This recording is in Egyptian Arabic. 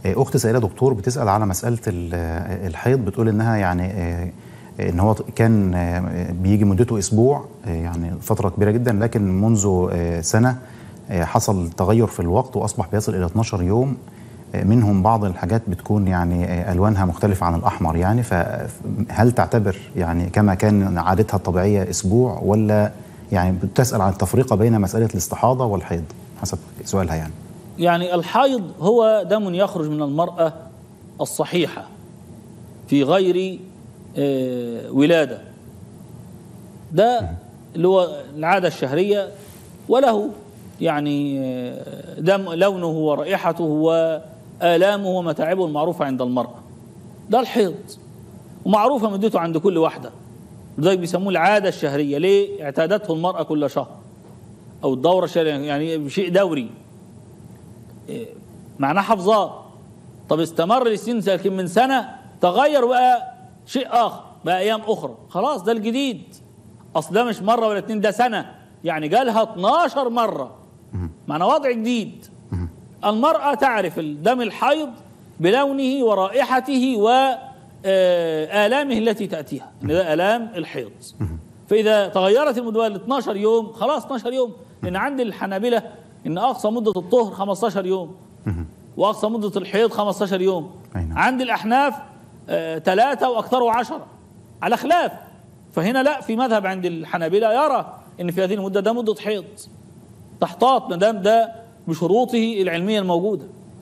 آه، اخت سائله دكتور بتسال على مساله ال- آه، الحيض بتقول انها يعني آه، ان هو كان آه، بيجي مدته اسبوع آه، يعني فتره كبيره جدا لكن منذ آه، سنه آه، حصل تغير في الوقت واصبح بيصل الى 12 يوم آه، منهم بعض الحاجات بتكون يعني آه، الوانها مختلفه عن الاحمر يعني فهل تعتبر يعني كما كان عادتها الطبيعيه اسبوع ولا يعني بتسال عن التفرقه بين مساله الاستحاضه والحيض حسب سؤالها يعني يعني الحيض هو دم يخرج من المرأة الصحيحة في غير آه، ولادة ده اللي هو العادة الشهرية وله يعني آه، دم لونه ورائحته وآلامه ومتاعبه المعروفة عند المرأة ده الحيض ومعروفة مدته عند كل واحدة لذلك بيسموه العادة الشهرية ليه؟ اعتادته المرأة كل شهر أو الدورة الشهرية يعني شيء دوري معناه حفظاه طب استمر لسنين لكن من سنة تغير بقى شيء آخر بقى أيام أخرى خلاص ده الجديد أصل ده مش مرة ولا اتنين ده سنة يعني جالها 12 مرة معنى وضع جديد المرأة تعرف الدم الحيض بلونه ورائحته وآلامه التي تأتيها إن ده آلام الحيض فإذا تغيرت المدة ل 12 يوم خلاص 12 يوم لأن عند الحنابلة إن أقصى مدة الطهر 15 يوم وأقصى مدة الحيض 15 يوم أي نعم. عند الأحناف ثلاثة وأكثره عشرة على خلاف فهنا لا في مذهب عند الحنابلة يرى إن في هذه المدة ده مدة حيض تحتاط ما دام ده بشروطه العلمية الموجودة